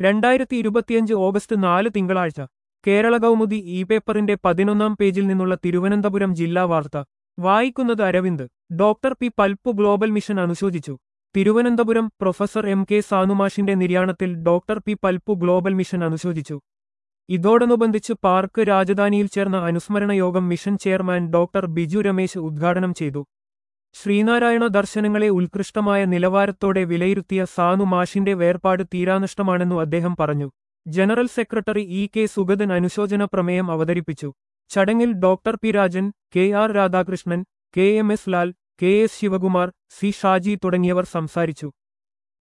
രണ്ടായിരത്തി ഇരുപത്തിയഞ്ച് ഓഗസ്റ്റ് നാല് തിങ്കളാഴ്ച കേരള കൗമുദി ഇ പേപ്പറിന്റെ പതിനൊന്നാം പേജിൽ നിന്നുള്ള തിരുവനന്തപുരം ജില്ലാ വാർത്ത വായിക്കുന്നത് Aravind doctor P Palpu global mission അനുശോചിച്ചു തിരുവനന്തപുരം പ്രൊഫസർ എം കെ സാനുമാഷിന്റെ നിര്യാണത്തിൽ doctor P Palpu global mission അനുശോചിച്ചു ഇതോടനുബന്ധിച്ച് പാർക്ക് രാജധാനിയിൽ ചേർന്ന അനുസ്മരണ യോഗം mission chairman doctor Biju Ramesh ഉദ്ഘാടനം ചെയ്തു ശ്രീനാരായണ ദർശനങ്ങളെ ഉത്കൃഷ്ടമായ നിലവാരത്തോടെ വിലയിരുത്തിയ സാനു മാഷിന്റെ വേർപാട് തീരാനഷ്ടമാണെന്നു അദ്ദേഹം പറഞ്ഞു general secretary E K Sugathan അനുശോചന പ്രമേയം അവതരിപ്പിച്ചു ചടങ്ങിൽ doctor P Rajan K R Radhakrishnan K M S Lal K S Sivakumar C Shaji തുടങ്ങിയവർ സംസാരിച്ചു